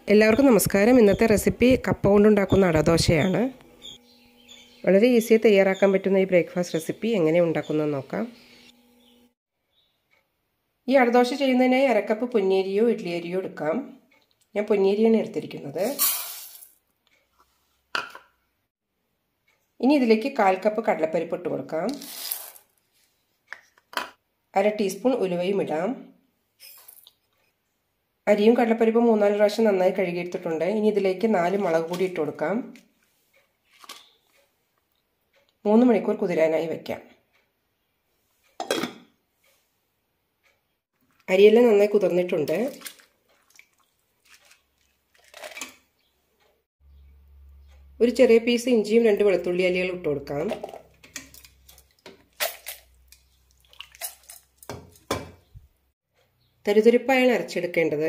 എല്ലാവർക്കും നമസ്കാരം ഇന്നത്തെ റെസിപ്പി കപ്പ കൊണ്ടുണ്ടാക്കുന്ന അടദോശയാണ് വളരെ ഈസിയായി തയ്യാറാക്കാൻ പറ്റുന്ന ഈ ബ്രേക്ക്ഫാസ്റ്റ് റെസിപ്പി എങ്ങനെ ഉണ്ടാക്കുന്നതെന്ന് നോക്കാം ഈ അടദോശ ചെയ്യുന്നതിനായി അരക്കപ്പ് പൊന്നിയരിയോ ഇഡ്ലിയരിയോ എടുക്കാം ഞാൻ പൊന്നിയരിയാണ് എടുത്തിരിക്കുന്നത് ഇനി ഇതിലേക്ക് കാൽ കപ്പ് കടലപ്പരിപ്പ് ഇട്ട് കൊടുക്കാം അര ടീസ്പൂൺ ഉലുവയും ഇടാം അരിയും കടലപ്പരിപ്പും മൂന്നാല് പ്രാവശ്യം നന്നായി കഴുകിയെടുത്തിട്ടുണ്ട് ഇനി ഇതിലേക്ക് നാല് മുളക് പൊടി ഇട്ട് കൊടുക്കാം മൂന്ന് മണിക്കൂർ കുതിരാനായി വയ്ക്കാം അരിയെല്ലാം നന്നായി കുതിർന്നിട്ടുണ്ട് ഒരു ചെറിയ പീസ് ഇഞ്ചിയും രണ്ട് വെളുത്തുള്ളി അലികൾ ഇട്ട് കൊടുക്കാം തരുതരിപ്പായാണ് അരച്ചെടുക്കേണ്ടത്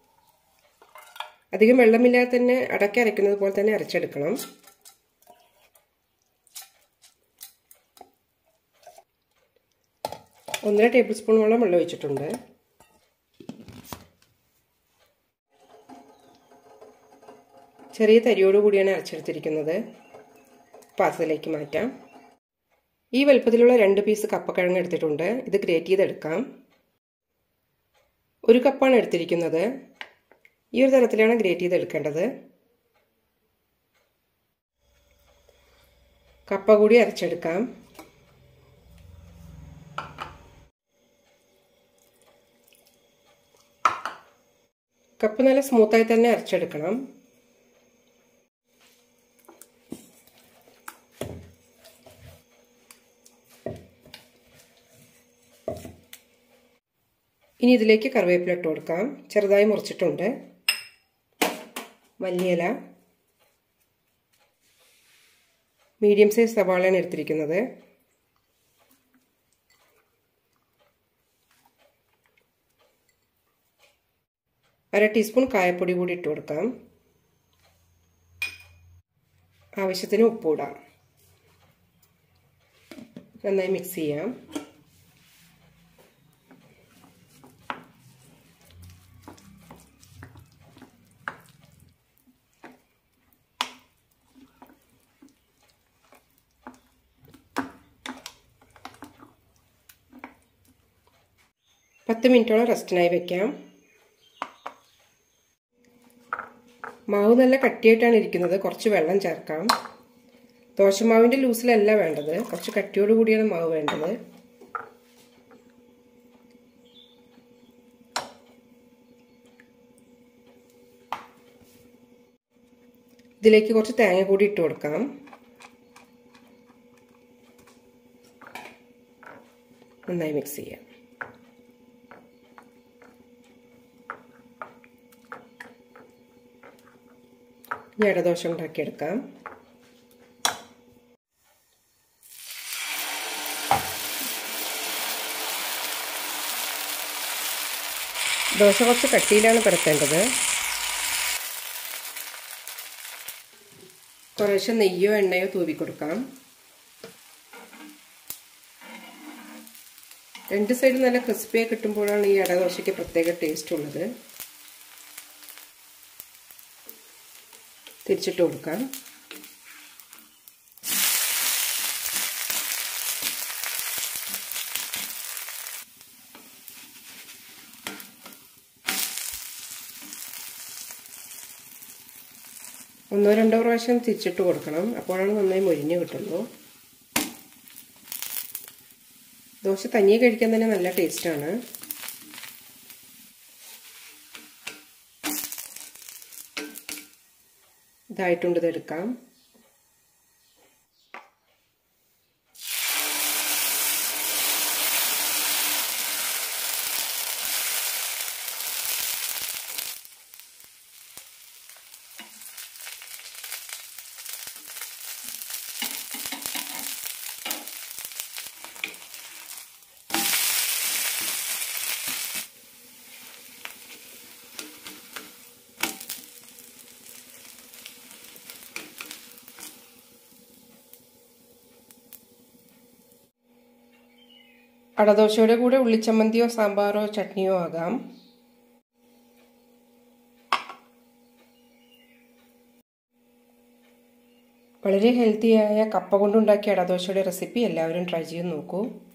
അധികം വെള്ളമില്ലാതെ തന്നെ അടക്കി അരയ്ക്കുന്നത് പോലെ തന്നെ അരച്ചെടുക്കണം ഒന്നര ടേബിൾ സ്പൂണോളം വെള്ളം ഒഴിച്ചിട്ടുണ്ട് ചെറിയ തരിയോട് കൂടിയാണ് അരച്ചെടുത്തിരിക്കുന്നത് പാത്രത്തിലേക്ക് മാറ്റാം ഈ വലുപ്പത്തിലുള്ള രണ്ട് പീസ് കപ്പക്കിഴങ്ങ് എടുത്തിട്ടുണ്ട് ഇത് ഗ്രേറ്റ് ചെയ്തെടുക്കാം ഒരു കപ്പാണ് എടുത്തിരിക്കുന്നത് ഈ ഒരു തരത്തിലാണ് ഗ്രേറ്റ് ചെയ്തെടുക്കേണ്ടത് കപ്പ കൂടി അരച്ചെടുക്കാം കപ്പ് നല്ല സ്മൂത്തായി തന്നെ അരച്ചെടുക്കണം ഇനി ഇതിലേക്ക് കറിവേപ്പില ഇട്ട് കൊടുക്കാം ചെറുതായി മുറിച്ചിട്ടുണ്ട് മല്ലിയില മീഡിയം സൈസ് സവാളയാണ് എടുത്തിരിക്കുന്നത് അര ടീസ്പൂൺ കായപ്പൊടി കൂടി ഇട്ട് കൊടുക്കാം ആവശ്യത്തിന് ഉപ്പിടാം നന്നായി മിക്സ് ചെയ്യാം പത്ത് മിനിറ്റോളം റെസ്റ്റിനായി വെക്കാം മാവ് നല്ല കട്ടിയായിട്ടാണ് ഇരിക്കുന്നത് കുറച്ച് വെള്ളം ചേർക്കാം ദോശമാവിൻ്റെ ലൂസിലല്ല വേണ്ടത് കുറച്ച് കട്ടിയോട് കൂടിയാണ് മാവ് വേണ്ടത് ഇതിലേക്ക് കുറച്ച് തേങ്ങ കൂടി ഇട്ട് കൊടുക്കാം നന്നായി മിക്സ് ചെയ്യാം ഇനി ഇടദോശ ഉണ്ടാക്കിയെടുക്കാം ദോശ കുറച്ച് കട്ടിയിലാണ് പരത്തേണ്ടത് കുറേശ്ശെ നെയ്യോ എണ്ണയോ തൂവി കൊടുക്കാം രണ്ട് സൈഡും നല്ല ക്രിസ്പിയായി കിട്ടുമ്പോഴാണ് ഈ അടദോശയ്ക്ക് പ്രത്യേക ടേസ്റ്റ് ഉള്ളത് തിരിച്ചിട്ട് കൊടുക്കാം ഒന്നോ രണ്ടോ പ്രാവശ്യം തിരിച്ചിട്ട് കൊടുക്കണം അപ്പോഴാണ് നന്നായി മൊരിഞ്ഞ് കിട്ടുള്ളൂ ദോശ തനിയെ കഴിക്കാൻ തന്നെ നല്ല ടേസ്റ്റാണ് ഇതായിട്ടുണ്ട് ഇതെടുക്കാം അടദോശയുടെ കൂടെ ഉള്ളിച്ചമ്മന്തിയോ സാമ്പാറോ ചട്നിയോ ആകാം വളരെ ഹെൽത്തിയായ കപ്പ കൊണ്ടുണ്ടാക്കിയ അടദോശയുടെ റെസിപ്പി എല്ലാവരും ട്രൈ ചെയ്ത് നോക്കൂ